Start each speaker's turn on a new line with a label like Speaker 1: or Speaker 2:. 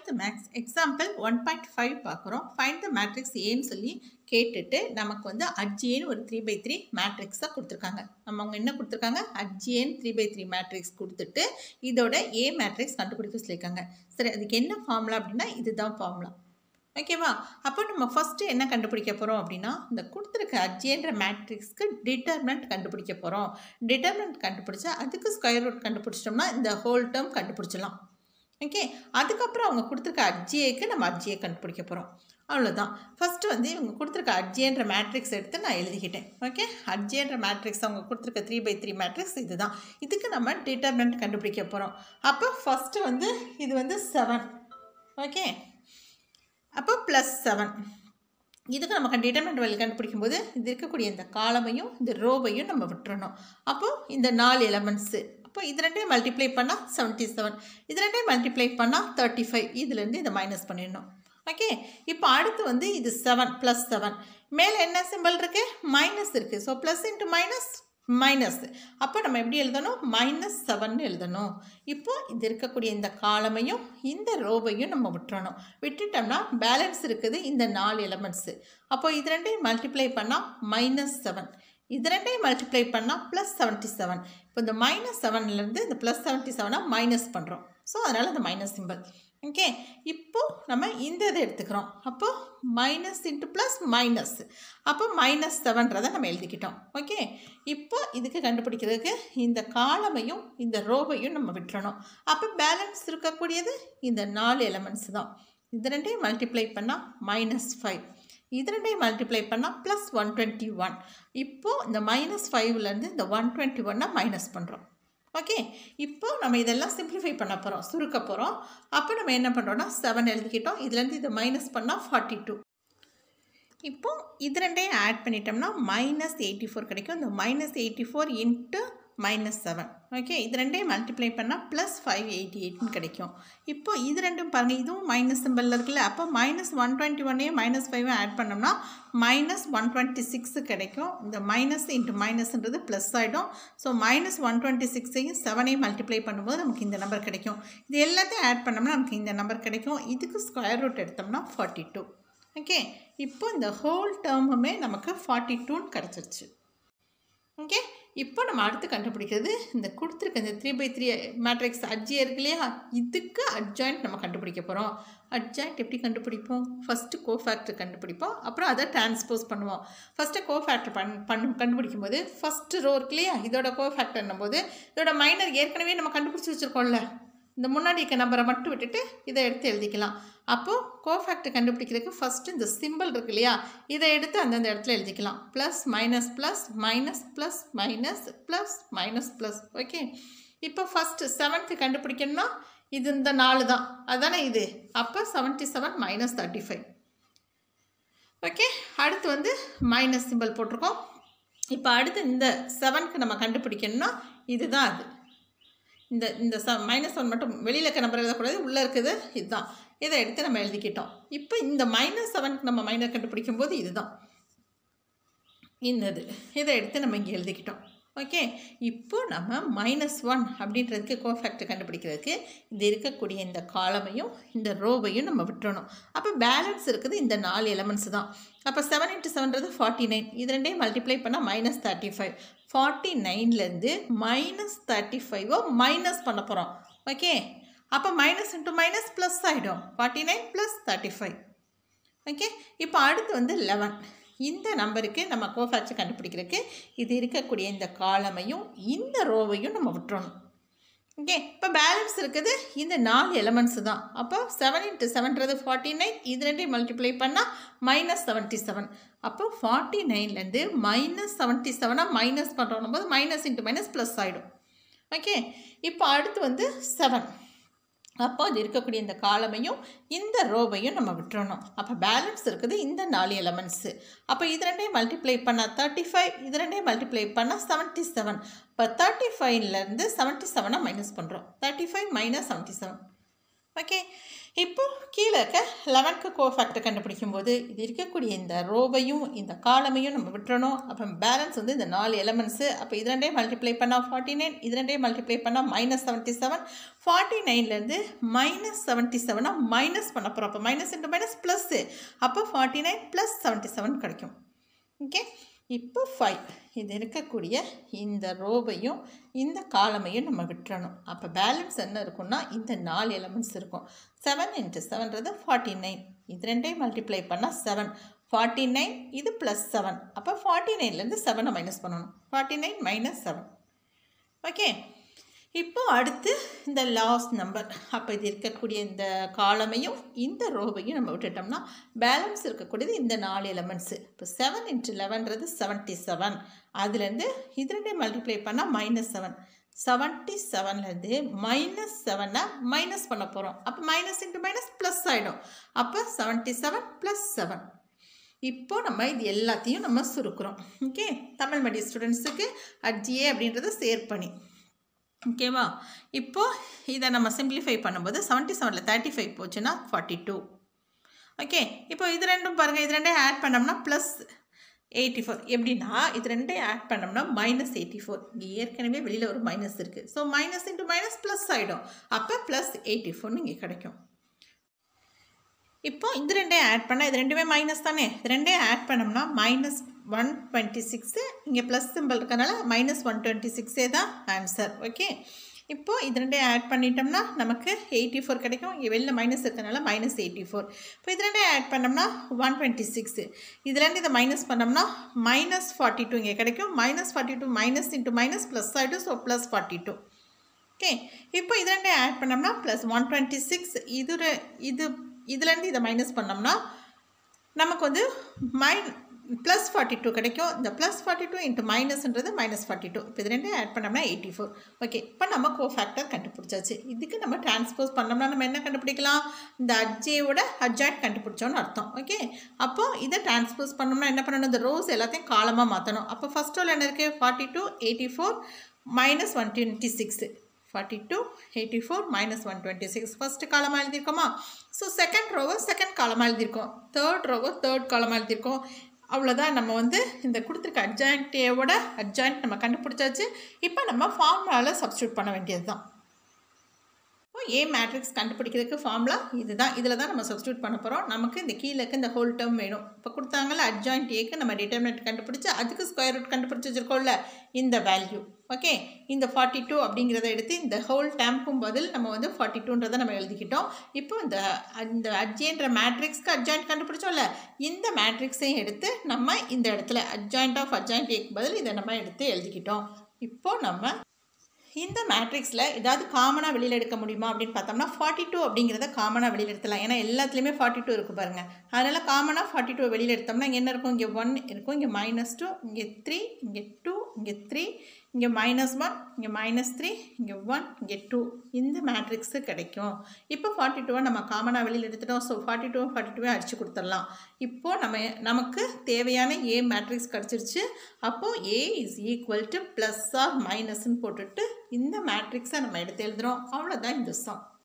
Speaker 1: twelfth maths example one point five பார்க்குறோம் find the matrix ஏன்னு சொல்லி கேட்டுட்டு நமக்கு வந்து அட்ஜிஏன்னு ஒரு த்ரீ பை த்ரீ மேட்ரிக்ஸாக கொடுத்துருக்காங்க நம்ம அவங்க என்ன கொடுத்துருக்காங்க அட்ஜிஏன் த்ரீ பை த்ரீ மேட்ரிக்ஸ் கொடுத்துட்டு இதோட ஏ மேட்ரிக்ஸ் கண்டுபிடிக்க சொல்லியிருக்காங்க சரி அதுக்கு என்ன ஃபார்முலா அப்படின்னா இதுதான் ஃபார்முலா ஓகேவா அப்போ நம்ம ஃபஸ்ட்டு என்ன கண்டுபிடிக்க போகிறோம் அப்படின்னா இந்த கொடுத்துருக்க அட்ஜின்ற மேட்ரிக்ஸ்க்கு டிட்டர்மெண்ட் கண்டுபிடிக்க போகிறோம் டிட்டர்மெண்ட் கண்டுபிடிச்சா அதுக்கு ஸ்கொயர் ரூட் கண்டுபிடிச்சிட்டோம்னா இந்த ஹோல் டேர்ம் கண்டுபிடிச்சிடலாம் ஓகே அதுக்கப்புறம் அவங்க கொடுத்துருக்க அட்ஜிஏக்கு நம்ம அட்ஜியை கண்டுபிடிக்க போகிறோம் அவ்வளோதான் ஃபஸ்ட்டு வந்து இவங்க கொடுத்துருக்க அட்ஜின்ற மேட்ரிக்ஸ் எடுத்து நான் எழுதிக்கிட்டேன் ஓகே அட்ஜின்ற மேட்ரிக்ஸ் அவங்க கொடுத்துருக்க த்ரீ பை த்ரீ மேட்ரிக்ஸ் இதுதான் இதுக்கு நம்ம டிட்டர்மெண்ட் கண்டுபிடிக்க போகிறோம் அப்போ ஃபஸ்ட்டு வந்து இது வந்து செவன் ஓகே அப்போ ப்ளஸ் செவன் இதுக்கு நம்ம டிட்டர்மெண்ட் வேல்யூ கண்டுபிடிக்கும் போது இது இருக்கக்கூடிய இந்த காலமையும் இந்த ரோவையும் நம்ம விட்டுறணும் அப்போது இந்த நாலு எலமெண்ட்ஸு அப்போ இது ரெண்டையும் மல்டிப்ளை பண்ணால் செவன்ட்டி செவன் இது ரெண்டையும் மல்டிப்ளை பண்ணால் தேர்ட்டி ஃபைவ் இதுலேருந்து இதை மைனஸ் பண்ணிடணும் ஓகே இப்போ அடுத்து வந்து இது செவன் ப்ளஸ் செவன் மேலே என்ன சிம்பிள் இருக்குது மைனஸ் இருக்குது so plus into minus minus அப்போ நம்ம எப்படி எழுதணும் மைனஸ் செவன் எழுதணும் இப்போ இது இருக்கக்கூடிய இந்த காலமையும் இந்த ரோவையும் நம்ம விட்டுறணும் விட்டுட்டோம்னா பேலன்ஸ் இருக்குது இந்த நாலு எலமெண்ட்ஸு அப்போ இது ரெண்டையும் மல்டிப்ளை பண்ணால் மைனஸ் செவன் இது ரெண்டையும் மல்டிப்ளை பண்ணால் ப்ளஸ் செவன்ட்டி செவன் இப்போ இந்த மைனஸ் செவன்லேருந்து இந்த ப்ளஸ் செவன்ட்டி செவனை மைனஸ் பண்ணுறோம் ஸோ அதனால் இந்த மைனஸ் சிம்பிள் ஓகே இப்போ நம்ம இந்த இதை எடுத்துக்கிறோம் அப்போ மைனஸ் இன்ட்டு ப்ளஸ் மைனஸ் அப்போ மைனஸ் செவன்றதை நம்ம எழுதிக்கிட்டோம் ஓகே இப்போ இதுக்கு கண்டுபிடிக்கிறதுக்கு இந்த காலமையும் இந்த ரோவையும் நம்ம விட்டுறணும் அப்போ பேலன்ஸ் இருக்கக்கூடியது இந்த நாலு எலமெண்ட்ஸ் தான் இது ரெண்டையும் மல்டிப்ளை பண்ணால் மைனஸ் ஃபைவ் இது ரெண்டையும் மல்டிப்ளை பண்ணால் ப்ளஸ் ஒன் டுவெண்ட்டி ஒன் இப்போது இந்த மைனஸ் ஃபைவ்லேருந்து இந்த ஒன் டுவெண்ட்டி ஒன்னை மைனஸ் பண்ணுறோம் ஓகே இப்போ நம்ம இதெல்லாம் சிம்பிளிஃபை பண்ண போகிறோம் சுருக்க போகிறோம் அப்போ நம்ம என்ன பண்ணுறோம்னா செவன் எழுதிக்கிட்டோம் இதுலேருந்து இதை மைனஸ் பண்ணால் ஃபார்ட்டி டூ இப்போ இது ரெண்டையும் ஆட் பண்ணிட்டோம்னா மைனஸ் எயிட்டி ஃபோர் கிடைக்கும் இந்த minus eighty four into minus seven okay இது ரெண்டையும் மல்டிப்ளை பண்ணால் ப்ளஸ் ஃபைவ் எயிட்டி எயிட்னு கிடைக்கும் இப்போ இது ரெண்டும் பாருங்கள் இதுவும் மைனஸ் சிம்பிளில் இருக்குல்ல அப்போ மைனஸ் ஒன் டுவெண்ட்டி ஒன்னையும் மைனஸ் ஃபைவும் ஆட் பண்ணோம்னா மைனஸ் ஒன் டுவெண்ட்டி சிக்ஸு கிடைக்கும் இந்த மைனஸ் இன்ட்டு மைனஸ்ன்றது ப்ளஸ் ஆகிடும் ஸோ மைனஸ் ஒன் டுவெண்ட்டி சிக்ஸையும் செவனையும் மல்டிப்ளை பண்ணும்போது நமக்கு இந்த நம்பர் கிடைக்கும் இது எல்லாத்தையும் ஆட் பண்ணோம்னா நமக்கு இந்த நம்பர் கிடைக்கும் இதுக்கு ஸ்கொயர் ரூட் எடுத்தோம்னா ஃபார்ட்டி டூ ஓகே இப்போ இந்த ஹோல் டேர்முமே நமக்கு ஃபார்ட்டி டூன்னு கிடச்சிருச்சு ஓகே இப்போ நம்ம அடுத்து கண்டுபிடிக்கிறது இந்த கொடுத்துருக்க இந்த த்ரீ பை த்ரீ மேட்ரிக்ஸ் அட்ஜி இருக்கு இல்லையா இதுக்கு அட்ஜாயிண்ட் நம்ம கண்டுபிடிக்க போகிறோம் அட்ஜாயிண்ட் எப்படி கண்டுபிடிப்போம் ஃபஸ்ட்டு கோஃபேக்டர் கண்டுபிடிப்போம் அப்புறம் அதை டிரான்ஸ்போஸ் பண்ணுவோம் ஃபஸ்ட்டு கோஃபேக்டர் பண் பண்ணு கண்டுபிடிக்கும் போது ஃபஸ்ட்டு ரோ இருக்கு இல்லையா இதோட கோஃபேக்டர்னும் போது இதோட மைனர் ஏற்கனவே நம்ம கண்டுபிடிச்சி வச்சுருக்கோம்ல இந்த முன்னாடி இருக்க நம்பரை மட்டும் விட்டுட்டு இதை எடுத்து எழுதிக்கலாம் அப்போது கோஃபேக்டர் கண்டுபிடிக்கிறதுக்கு ஃபஸ்ட்டு இந்த சிம்பிள் இருக்கு இல்லையா இதை எடுத்து அந்தந்த இடத்துல எழுதிக்கலாம் plus minus plus minus plus minus plus minus plus okay இப்போ ஃபஸ்ட்டு செவன்த்து கண்டுபிடிக்கணும்னா இது இந்த நாலு தான் அதுதானே இது அப்போ seventy seven minus thirty five okay அடுத்து வந்து மைனஸ் சிம்பிள் போட்டிருக்கோம் இப்போ அடுத்து இந்த செவனுக்கு நம்ம கண்டுபிடிக்கணும்னா இதுதான் அது இந்த இந்த ச மைனஸ் ஒன் மட்டும் வெளியில் இருக்க நம்பர் எழுதக்கூடாது உள்ளே இருக்குது இதுதான் இதை எடுத்து நம்ம எழுதிக்கிட்டோம் இப்போ இந்த மைனஸ் செவனுக்கு நம்ம மைனர் கண்டுபிடிக்கும் போது இதுதான் இந்தது இதை எடுத்து நம்ம இங்கே எழுதிக்கிட்டோம் ஓகே இப்போ நம்ம மைனஸ் ஒன் அப்படின்றதுக்கு கோஃபேக்டர் கண்டுபிடிக்கிறதுக்கு இது இருக்கக்கூடிய இந்த காலமையும் இந்த ரோவையும் நம்ம விட்டுறணும் அப்போ பேலன்ஸ் இருக்குது இந்த நாலு எலமெண்ட்ஸ் தான் அப்போ செவன் இன்ட்டு செவன்றது ஃபார்ட்டி நைன் இது ரெண்டையும் மல்டிப்ளை பண்ணால் மைனஸ் தேர்ட்டி ஃபைவ் ஃபார்ட்டி நைன்லேருந்து மைனஸ் தேர்ட்டி ஃபைவை மைனஸ் பண்ண போகிறோம் ஓகே அப்போ மைனஸ் இன்ட்டு மைனஸ் ப்ளஸ் ஆகிடும் forty nine plus thirty five okay இப்போ அடுத்து வந்து லெவன் இந்த நம்பருக்கு நம்ம கோஃபேக்டர் கண்டுபிடிக்கிறதுக்கு இது இருக்கக்கூடிய இந்த காலமையும் இந்த ரோவையும் நம்ம விட்டுறணும் ஓகே இப்போ பேலன்ஸ் இருக்குது இந்த நாலு எலமெண்ட்ஸ் தான் அப்போ செவன் இன்ட்டு செவன்றது ஃபார்ட்டி நைன் இது ரெண்டையும் மல்டிப்ளை பண்ணால் மைனஸ் செவன்ட்டி செவன் அப்போ ஃபார்ட்டி நைன்லேருந்து மைனஸ் செவன்ட்டி செவனாக மைனஸ் பண்ணுறோம் போது மைனஸ் இன்ட்டு மைனஸ் ப்ளஸ் ஆகிடும் ஓகே இப்போ அடுத்து வந்து செவன் அப்போ அது இருக்கக்கூடிய இந்த காலமையும் இந்த ரோவையும் நம்ம விட்டுறணும் அப்போ பேலன்ஸ் இருக்குது இந்த நாலு எலமெண்ட்ஸு அப்போ இது ரெண்டையும் மல்டிப்ளை பண்ணால் தேர்ட்டி ஃபைவ் இது ரெண்டையும் மல்டிப்ளை பண்ணால் செவன்ட்டி செவன் இப்போ தேர்ட்டி ஃபைவ்லேருந்து செவன்ட்டி செவனை மைனஸ் பண்ணுறோம் thirty five minus seventy seven okay இப்போ கீழே இருக்க லெவன்க்கு கோ ஃபேக்டர் கண்டுபிடிக்கும் போது இது இருக்கக்கூடிய இந்த ரோவையும் இந்த காலமையும் நம்ம விட்டுறணும் அப்போ பேலன்ஸ் வந்து இந்த நாலு எலமெண்ட்ஸு அப்போ இது ரெண்டே மல்டிப்ளை பண்ணால் ஃபார்ட்டி நைன் இது ரெண்டே மல்டிப்ளை பண்ணால் மைனஸ் செவன்ட்டி செவன் ஃபார்ட்டி நைன்லேருந்து மைனஸ் செவன்ட்டி செவனாக மைனஸ் பண்ண போகிறோம் அப்போ மைனஸ் இன்ட்டு மைனஸ் ப்ளஸ்ஸு அப்போ forty nine plus seventy seven கிடைக்கும் ஓகே இப்போ ஃபைவ் இது இருக்கக்கூடிய இந்த ரோவையும் இந்த காலமையும் நம்ம விட்டுறணும் அப்போ பேலன்ஸ் என்ன இருக்கும்னா இந்த நாலு எலமெண்ட்ஸ் இருக்கும் செவன் இன்ட்டு செவன்றது ஃபார்ட்டி நைன் இது ரெண்டையும் மல்டிப்ளை பண்ணால் செவன் ஃபார்ட்டி நைன் இது ப்ளஸ் செவன் அப்போ ஃபார்ட்டி நைன்லேருந்து செவனை மைனஸ் பண்ணணும் forty nine minus seven okay இப்போ அடுத்து இந்த லாஸ்ட் நம்பர் அப்போ இது இருக்கக்கூடிய இந்த காலமையும் இந்த ரோவையும் நம்ம விட்டுட்டோம்னா பேலன்ஸ் இருக்கக்கூடியது இந்த நாலு எலமெண்ட்ஸு இப்போ செவன் இன்ட்டு லெவன்றது செவன்ட்டி செவன் அதுலேருந்து இது ரெண்டே மல்டிப்ளை பண்ணால் மைனஸ் செவன் செவன்ட்டி செவன்லேருந்து மைனஸ் செவனை மைனஸ் பண்ண போகிறோம் அப்போ மைனஸ் இன்ட்டு மைனஸ் ப்ளஸ் ஆகிடும் அப்போ செவன்ட்டி செவன் ப்ளஸ் செவன் இப்போ நம்ம இது எல்லாத்தையும் நம்ம சுருக்குறோம் ஓகே தமிழ் மீடியம் ஸ்டூடெண்ட்ஸுக்கு அட்ஜிஏ அப்படின்றத சேர் பண்ணி ஓகேவா இப்போ இதை நம்ம சிம்பிளிஃபை பண்ணும்போது செவன்ட்டி செவனில் தேர்ட்டி ஃபைவ் போச்சுன்னா ஃபார்ட்டி டூ ஓகே இப்போ இது ரெண்டும் பாருங்கள் இது ரெண்டையும் ஆட் பண்ணோம்னா ப்ளஸ் எயிட்டி ஃபோர் எப்படின்னா இது ரெண்டையும் ஆட் பண்ணோம்னா மைனஸ் எயிட்டி ஃபோர் இங்கே ஏற்கனவே வெளியில் ஒரு மைனஸ் இருக்குது so minus into minus plus ஆகிடும் அப்போ ப்ளஸ் எயிட்டி ஃபோர்னு இங்கே கிடைக்கும் இப்போ இது ரெண்டையும் ஆட் பண்ணால் இது ரெண்டுமே மைனஸ் தானே இது ரெண்டையும் ஆட் பண்ணோம்னா மைனஸ் ஒன் டுவெண்ட்டி சிக்ஸு இங்கே ப்ளஸ் சிம்பிள் இருக்கனால மைனஸ் ஒன் டுவெண்ட்டி சிக்ஸே தான் ஆன்சர் ஓகே இப்போது இது ரெண்டையும் ஆட் பண்ணிட்டோம்னா நமக்கு எயிட்டி ஃபோர் கிடைக்கும் இங்கே வெளில மைனஸ் இருக்கனால மைனஸ் எயிட்டி ஃபோர் இப்போ இது ரெண்டையும் ஆட் பண்ணோம்னா ஒன் டுவெண்ட்டி சிக்ஸு இதுலேருந்து இதை மைனஸ் பண்ணோம்னா மைனஸ் ஃபார்ட்டி டூ இங்கே கிடைக்கும் minus forty two minus into minus plus ஆகிடும் so plus forty two okay இப்போ இது ரெண்டையும் ஆட் பண்ணோம்னா ப்ளஸ் ஒன் டுவெண்ட்டி சிக்ஸ் இது ரெ- இது இதுலேருந்து இதை மைனஸ் பண்ணோம்னா நமக்கு வந்து மைன் ப்ளஸ் ஃபார்ட்டி டூ கிடைக்கும் இந்த ப்ளஸ் ஃபார்ட்டி டூ இன்ட்டு மைனஸ்ன்றது மைனஸ் ஃபார்ட்டி டூ இப்போ இது ரெண்டையும் ஆட் பண்ணோம்னா எயிட்டி ஃபோர் ஓகே இப்போ நம்ம கோ ஃபேக்டர் கண்டுபிடிச்சாச்சு இதுக்கு நம்ம டிரான்ஸ்போஸ் பண்ணோம்னா நம்ம என்ன கண்டுபிடிக்கலாம் இந்த அஜ்ஜேயோட அட்ஜாயிண்ட் கண்டுபிடிச்சோன்னு அர்த்தம் ஓகே அப்போ இதை டிரான்ஸ்போஸ் பண்ணோம்னா என்ன பண்ணணும் இந்த ரோஸ் எல்லாத்தையும் காலமாக மாற்றணும் அப்போ ஃபர்ஸ்ட் ரோல் என்ன இருக்குது forty two eighty four minus one twenty six forty two eighty four minus one twenty six first காலமாக எழுதியிருக்கோமா ஸோ செகண்ட் ரோவை செகண்ட் காலமாக எழுதியிருக்கோம் தேர்ட் ரோவை தேர்ட் காலமாக எழுதியிருக்கோம் அவ்வளோதான் நம்ம வந்து இந்த கொடுத்துருக்க அட்ஜாயின்ட்டோட அட்ஜாயின்ட் நம்ம கண்டுபிடிச்சாச்சு இப்போ நம்ம ஃபார்முலாவில் சப்ஸ்டியூட் பண்ண வேண்டியது தான் இப்போ ஏ மேட்ரிக்ஸ் கண்டுபிடிக்கிறதுக்கு ஃபார்முலா இதுதான் இதில் தான் நம்ம சப்ஸ்டியூட் பண்ண போகிறோம் நமக்கு இந்த கீழே இருக்க இந்த ஹோல் டேர்ம் வேணும் இப்போ கொடுத்தாங்கல்ல அட்ஜாயின்ட் ஏக்கு நம்ம டிட்டர்மினேட் கண்டுபிடிச்சு அதுக்கு ஸ்கொயர் ரூட் கண்டுபிடிச்சி வச்சிருக்கோம்ல இந்த வேல்யூ ஓகே இந்த ஃபார்ட்டி டூ அப்படிங்கிறத எடுத்து இந்த ஹோல் டேம்க்கும் பதில் நம்ம வந்து ஃபார்ட்டி டூன்றதை நம்ம எழுதிக்கிட்டோம் இப்போ இந்த இந்த அட்ஜேன்ற மேட்ரிக்ஸ்க்கு அட்ஜாயின்ட் கண்டுபிடிச்சோம்ல இந்த மேட்ரிக்ஸையும் எடுத்து நம்ம இந்த இடத்துல அட்ஜாயின்ட் ஆஃப் அட்ஜாயின்ட் ஏக்கு பதில் இதை நம்ம எடுத்து எழுதிக்கிட்டோம் இப்போ நம்ம இந்த மேட்ரிக்ஸில் ஏதாவது காமனாக வெளியில் எடுக்க முடியுமா அப்படின்னு பார்த்தோம்னா ஃபார்ட்டி டூ அப்படிங்கிறத காமனாக வெளியில் எடுத்துலாம் ஏன்னா எல்லாத்துலேயுமே ஃபார்ட்டி டூ இருக்குது பாருங்கள் அதனால் காமனாக ஃபார்ட்டி டூ வெளியில் எடுத்தோம்னா இங்கே என்ன இருக்கும் இங்கே ஒன் இருக்கும் இங்கே மைனஸ் டூ இங்கே த்ரீ இங்கே டூ இங்கே த்ரீ இங்கே மைனஸ் ஒன் இங்கே மைனஸ் த்ரீ இங்கே ஒன் இங்கே டூ இந்த மேட்ரிக்ஸு கிடைக்கும் இப்போ ஃபார்ட்டி டூவை நம்ம காமனாக வெளியில் எடுத்துட்டோம் ஸோ ஃபார்ட்டி டூ ஃபார்ட்டி டூவே அடிச்சு கொடுத்துடலாம் இப்போது நம்ம நமக்கு தேவையான ஏ மேட்ரிக்ஸ் கிடச்சிருச்சு அப்போது A is equal to plus R மைனஸ்ன்னு போட்டுட்டு இந்த மேட்ரிக்ஸை நம்ம எடுத்து எழுதுகிறோம் அவ்வளோதான் இந்த சம்